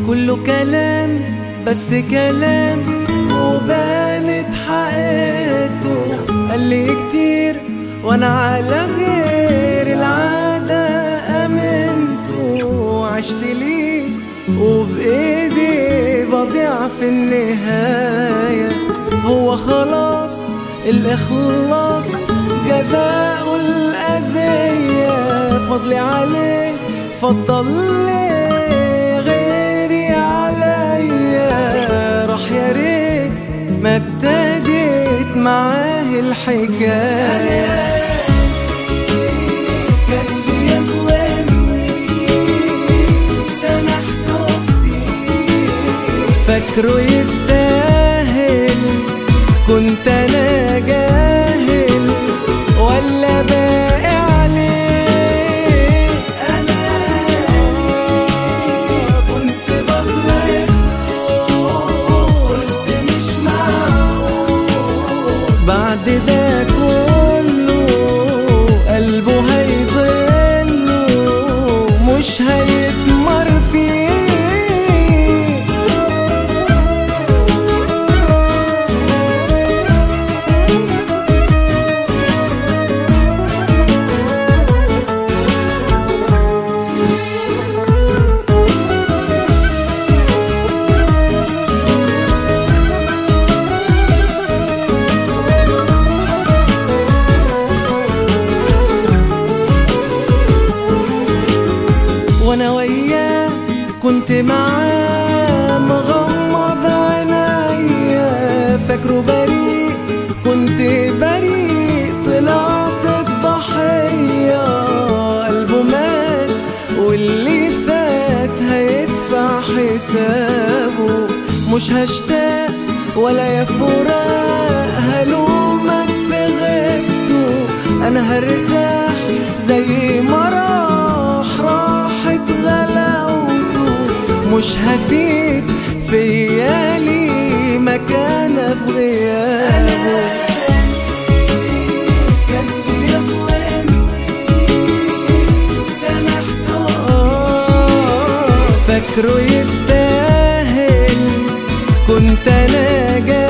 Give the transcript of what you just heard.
كله كلام بس كلام وبانت حقيقته قال لي كتير وانا على غير العادة امنته وعشت ليه وبايدي بضيع في النهاية هو خلاص الاخلاص جزاء الاذية فضلي عليه فضل لي غيري عليا راح يا ريت ما ابتديت معاه الحكايه كان بيظلمني سامحته كتير فاكره يستاهل كنت انا جاهل ولا باقي عليه انا كنت بخلص قلت مش معقول بعد ده كله قلبه هيضله مش هيتمر فيه وانا وياه كنت معاه مغمض عينيا فاكره بريء كنت بريء طلعت الضحية قلبه مات واللي فات هيدفع حسابه مش هشتاق ولا يا فراق هلومك في غيبته انا هرتاح زي ما راح راحت غلاوته مش هسيب فيالي مكانه في غيابه كان بيظلمني سامحته فاكره يستاهل كنت انا جاي